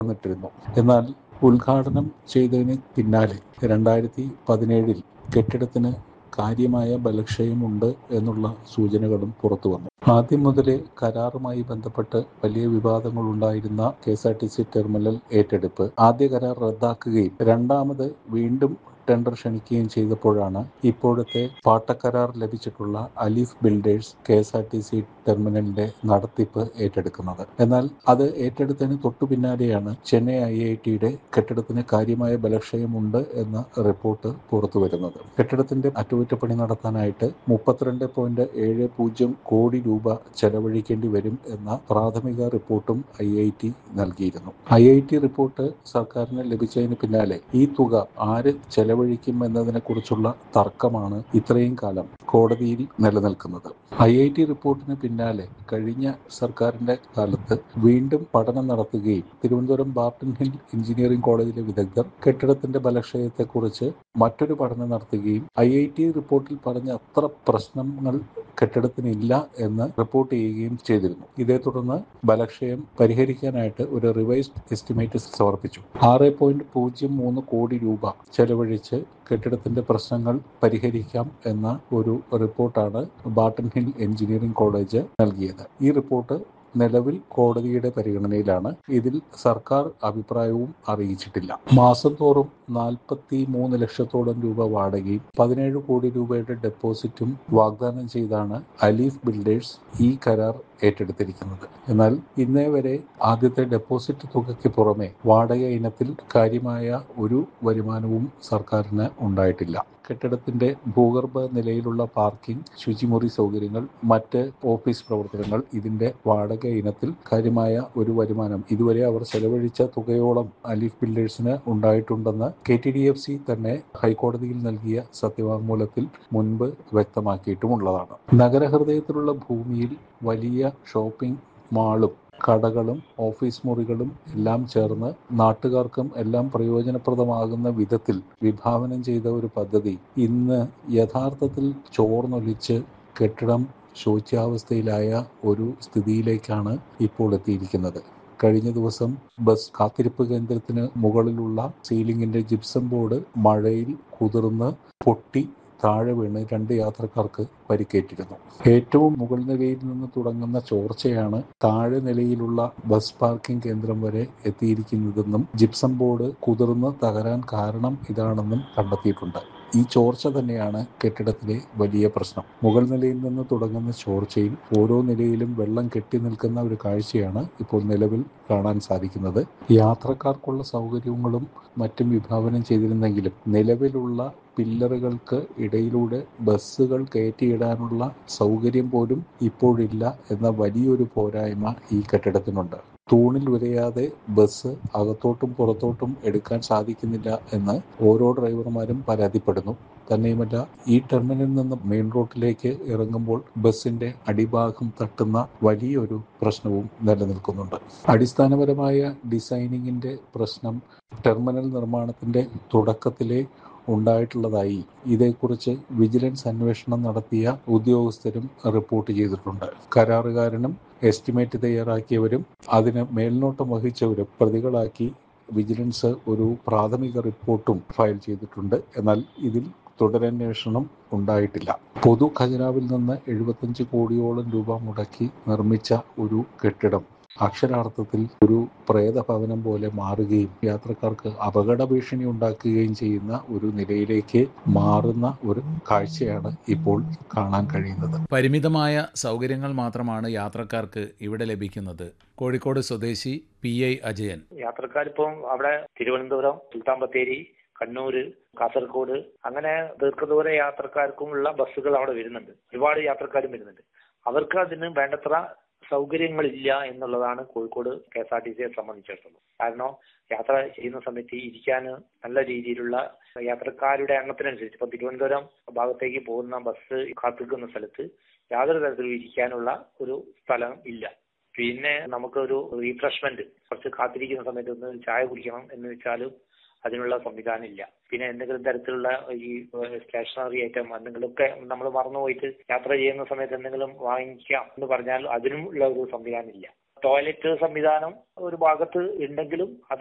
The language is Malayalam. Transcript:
തുറന്നിട്ടിരുന്നു എന്നാൽ ഉദ്ഘാടനം ചെയ്തതിന് പിന്നാലെ രണ്ടായിരത്തി പതിനേഴിൽ കെട്ടിടത്തിന് കാര്യമായ ബലക്ഷയമുണ്ട് എന്നുള്ള സൂചനകളും പുറത്തു വന്നു ആദ്യം മുതലേ കരാറുമായി ബന്ധപ്പെട്ട് വലിയ വിവാദങ്ങൾ ഉണ്ടായിരുന്ന K S R T C terminal ഏറ്റെടുപ്പ് ആദ്യ കരാർ റദ്ദാക്കുകയും രണ്ടാമത് വീണ്ടും ടെൻഡർ ക്ഷണിക്കുകയും ചെയ്തപ്പോഴാണ് ഇപ്പോഴത്തെ പാട്ടക്കരാർ ലഭിച്ചിട്ടുള്ള Alif builders K S R T C ടെർമിനലിന്റെ നടത്തിപ്പ് ഏറ്റെടുക്കുന്നത് എന്നാൽ അത് ഏറ്റെടുത്തതിന് തൊട്ടു പിന്നാലെയാണ് ചെന്നൈ ഐ ഐ ടിയുടെ കെട്ടിടത്തിന് കാര്യമായ ബലക്ഷയമുണ്ട് എന്ന റിപ്പോർട്ട് പുറത്തു വരുന്നത് കെട്ടിടത്തിന്റെ അറ്റകുറ്റപ്പണി നടത്താനായിട്ട് മുപ്പത്തിരണ്ട് പോയിന്റ് ഏഴ് പൂജ്യം കോടി രൂപ ചെലവഴിക്കേണ്ടി വരും എന്ന പ്രാഥമിക റിപ്പോർട്ടും ഐ ഐ ടി നൽകിയിരുന്നു ഐ ഐ ടി റിപ്പോർട്ട് സർക്കാരിന് ലഭിച്ചതിന് പിന്നാലെ ഈ തുക ആര് ചെലവഴിക്കും എന്നതിനെക്കുറിച്ചുള്ള തർക്കമാണ് ഇത്രയും കാലം കോടതിയിൽ നിലനിൽക്കുന്നത് ഐ ഐ ടി റിപ്പോർട്ടിന് പിന്നാലെ കഴിഞ്ഞ സർക്കാരിന്റെ കാലത്ത് വീണ്ടും പഠനം നടത്തുകയും തിരുവനന്തപുരം ബാർട്ടൺ ഹിൽ എഞ്ചിനീയറിംഗ് കോളേജിലെ വിദഗ്ധർ കെട്ടിടത്തിന്റെ ബലക്ഷയത്തെക്കുറിച്ച് മറ്റൊരു പഠനം നടത്തുകയും ഐ ഐ ടി റിപ്പോർട്ടിൽ പറഞ്ഞ അത്ര പ്രശ്നങ്ങൾ കെട്ടിടത്തിനില്ല എന്ന് റിപ്പോർട്ട് ചെയ്യുകയും ചെയ്തിരുന്നു ഇതേ തുടർന്ന് ബലക്ഷയം പരിഹരിക്കാനായിട്ട് ഒരു റിവൈസ്ഡ് എസ്റ്റിമേറ്റ് സമർപ്പിച്ചു ആറ് പോയിന്റ് പൂജ്യം മൂന്ന് കോടി രൂപ ചെലവഴിച്ച് കെട്ടിടത്തിന്റെ പ്രശ്നങ്ങൾ പരിഹരിക്കാം എന്ന ഒരു റിപ്പോർട്ടാണ് ബാട്ടൺ ഹിൽ എഞ്ചിനീയറിംഗ് കോളേജ് നൽകിയത് ഈ റിപ്പോർട്ട് നിലവിൽ കോടതിയുടെ പരിഗണനയിലാണ് ഇതിൽ സർക്കാർ അഭിപ്രായവും അറിയിച്ചിട്ടില്ല മാസം തോറും നാൽപ്പത്തി മൂന്ന് ലക്ഷത്തോളം രൂപ വാടകയും പതിനേഴ് കോടി രൂപയുടെ ഡെപ്പോസിറ്റും വാഗ്ദാനം ചെയ്താണ് അലീഫ് ബിൽഡേഴ്സ് ഈ കരാർ ഏറ്റെടുത്തിരിക്കുന്നത് എന്നാൽ ഇന്നേ വരെ ആദ്യത്തെ ഡെപ്പോസിറ്റ് തുകയ്ക്ക് പുറമെ വാടക ഇനത്തിൽ കാര്യമായ ഒരു വരുമാനവും സർക്കാരിന് ഉണ്ടായിട്ടില്ല കെട്ടിടത്തിന്റെ ഭൂഗർഭ നിലയിലുള്ള പാർക്കിംഗ് ശുചിമുറി സൗകര്യങ്ങൾ മറ്റ് ഓഫീസ് പ്രവർത്തനങ്ങൾ ഇതിന്റെ വാടക ഇനത്തിൽ കാര്യമായ ഒരു വരുമാനം ഇതുവരെ അവർ ചെലവഴിച്ച തുകയോളം അലീഫ് ബിൽഡേഴ്സിന് ഉണ്ടായിട്ടുണ്ടെന്ന് K T D F C തന്നെ ഹൈക്കോടതിയിൽ നൽകിയ സത്യവാങ്മൂലത്തിൽ മുൻപ് വ്യക്തമാക്കിയിട്ടുമുള്ളതാണ് നഗരഹൃദയത്തിലുള്ള ഭൂമിയിൽ വലിയ ഷോപ്പിംഗ് മാളും കടകളും ഓഫീസ് മുറികളും എല്ലാം ചേർന്ന് നാട്ടുകാർക്കും എല്ലാം പ്രയോജനപ്രദമാകുന്ന വിധത്തിൽ വിഭാവനം ചെയ്ത ഒരു പദ്ധതി ഇന്ന് യഥാർത്ഥത്തിൽ ചോർന്നൊലിച്ച് കെട്ടിടം ശോച്യാവസ്ഥയിലായ ഒരു സ്ഥിതിയിലേക്കാണ് ഇപ്പോൾ എത്തിയിരിക്കുന്നത് കഴിഞ്ഞ ദിവസം ബസ് കാത്തിരിപ്പ് കേന്ദ്രത്തിന് മുകളിലുള്ള സീലിംഗിന്റെ ജിപ്സം ബോർഡ് മഴയിൽ കുതിർന്ന് പൊട്ടി താഴെ വീണ് രണ്ട് യാത്രക്കാർക്ക് പരിക്കേറ്റിരുന്നു ഏറ്റവും മുകൾ നിലയിൽ നിന്ന് തുടങ്ങുന്ന ചോർച്ചയാണ് താഴെ നിലയിലുള്ള ബസ് പാർക്കിംഗ് കേന്ദ്രം വരെ എത്തിയിരിക്കുന്നതെന്നും ജിപ്സം ബോർഡ് കുതിർന്ന് തകരാൻ കാരണം ഇതാണെന്നും കണ്ടെത്തിയിട്ടുണ്ട് ഈ ചോർച്ച തന്നെയാണ് കെട്ടിടത്തിലെ വലിയ പ്രശ്നം മുകൾ നിലയിൽ നിന്ന് തുടങ്ങുന്ന ചോർച്ചയിൽ ഓരോ നിലയിലും വെള്ളം കെട്ടി നിൽക്കുന്ന ഒരു കാഴ്ചയാണ് ഇപ്പോൾ നിലവിൽ കാണാൻ സാധിക്കുന്നത് യാത്രക്കാർക്കുള്ള സൗകര്യങ്ങളും മറ്റും വിഭാവനം ചെയ്തിരുന്നെങ്കിലും നിലവിലുള്ള പില്ലറുകൾക്ക് ഇടയിലൂടെ ബസ്സുകൾ കയറ്റിയിടാനുള്ള സൗകര്യം പോലും ഇപ്പോഴില്ല എന്ന വലിയൊരു പോരായ്മ ഈ കെട്ടിടത്തിനുണ്ട് തൂണിൽ ഉരയാതെ ബസ് അകത്തോട്ടും പുറത്തോട്ടും എടുക്കാൻ സാധിക്കുന്നില്ല എന്ന് ഓരോ ഡ്രൈവർമാരും പരാതിപ്പെടുന്നു തന്നെയുമല്ല ഈ ടെർമിനലിൽ നിന്ന് മെയിൻ റോഡിലേക്ക് ഇറങ്ങുമ്പോൾ ബസിന്റെ അടിഭാഗം തട്ടുന്ന വലിയൊരു പ്രശ്നവും നിലനിൽക്കുന്നുണ്ട് അടിസ്ഥാനപരമായ ഡിസൈനിങ്ങിന്റെ പ്രശ്നം ടെർമിനൽ നിർമ്മാണത്തിന്റെ തുടക്കത്തിലെ ഉണ്ടായിട്ടുള്ളതായി ഇതേക്കുറിച്ച് വിജിലൻസ് അന്വേഷണം നടത്തിയ ഉദ്യോഗസ്ഥരും റിപ്പോർട്ട് ചെയ്തിട്ടുണ്ട് കരാറുകാരനും എസ്റ്റിമേറ്റ് തയ്യാറാക്കിയവരും അതിന് മേൽനോട്ടം വഹിച്ചവരും പ്രതികളാക്കി വിജിലൻസ് ഒരു പ്രാഥമിക റിപ്പോർട്ടും ഫയൽ ചെയ്തിട്ടുണ്ട് എന്നാൽ ഇതിൽ തുടരന്വേഷണം ഉണ്ടായിട്ടില്ല പൊതു ഖജനാവിൽ നിന്ന് എഴുപത്തഞ്ച് കോടിയോളം രൂപ മുടക്കി നിർമ്മിച്ച ഒരു കെട്ടിടം അക്ഷരാർത്ഥത്തിൽ ഒരു പ്രേതഭവനം പോലെ മാറുകയും യാത്രക്കാർക്ക് അപകട ഭീഷണി ഉണ്ടാക്കുകയും ചെയ്യുന്ന ഒരു നിലയിലേക്ക് മാറുന്ന ഒരു കാഴ്ചയാണ് ഇപ്പോൾ കാണാൻ കഴിയുന്നത് പരിമിതമായ സൗകര്യങ്ങൾ മാത്രമാണ് യാത്രക്കാർക്ക് ഇവിടെ ലഭിക്കുന്നത് കോഴിക്കോട് സ്വദേശി പി ഐ അജയൻ യാത്രക്കാരിപ്പം അവിടെ തിരുവനന്തപുരം സുൽത്താൻ ബത്തേരി കണ്ണൂര് കാസർഗോഡ് അങ്ങനെ ദീർഘദൂര യാത്രക്കാർക്കുമുള്ള ബസ്സുകൾ അവിടെ വരുന്നുണ്ട് ഒരുപാട് യാത്രക്കാരും വരുന്നുണ്ട് അവർക്ക് അതിന് വേണ്ടത്ര സൗകര്യങ്ങളില്ല എന്നുള്ളതാണ് Kozhikode K S R T സിയെ സംബന്ധിച്ചിടത്തോളം കാരണം യാത്ര ചെയ്യുന്ന സമയത്ത് ഇരിക്കാൻ നല്ല രീതിയിലുള്ള യാത്രക്കാരുടെ എണ്ണത്തിനനുസരിച്ച് ഇപ്പൊ തിരുവനന്തപുരം ഭാഗത്തേക്ക് പോകുന്ന ബസ് കാത്തിരിക്കുന്ന സ്ഥലത്ത് യാതൊരു തരത്തിലും ഇരിക്കാനുള്ള ഒരു സ്ഥലം ഇല്ല പിന്നെ നമുക്കൊരു റീഫ്രഷ്മെന്റ് കുറച്ച് കാത്തിരിക്കുന്ന സമയത്ത് ഒന്ന് ചായ കുടിക്കണം എന്ന് വെച്ചാലും അതിനുള്ള സംവിധാനം ഇല്ല പിന്നെ എന്തെങ്കിലും തരത്തിലുള്ള ഈ സ്റ്റേഷനറി ഐറ്റം എന്തെങ്കിലുമൊക്കെ നമ്മൾ മറന്നുപോയിട്ട് യാത്ര ചെയ്യുന്ന സമയത്ത് എന്തെങ്കിലും വാങ്ങിക്കാം എന്ന് പറഞ്ഞാൽ അതിനും ഉള്ള ഒരു സംവിധാനം ഇല്ല ടോയ്ലറ്റ് സംവിധാനം ഒരു ഭാഗത്ത് ഉണ്ടെങ്കിലും അത്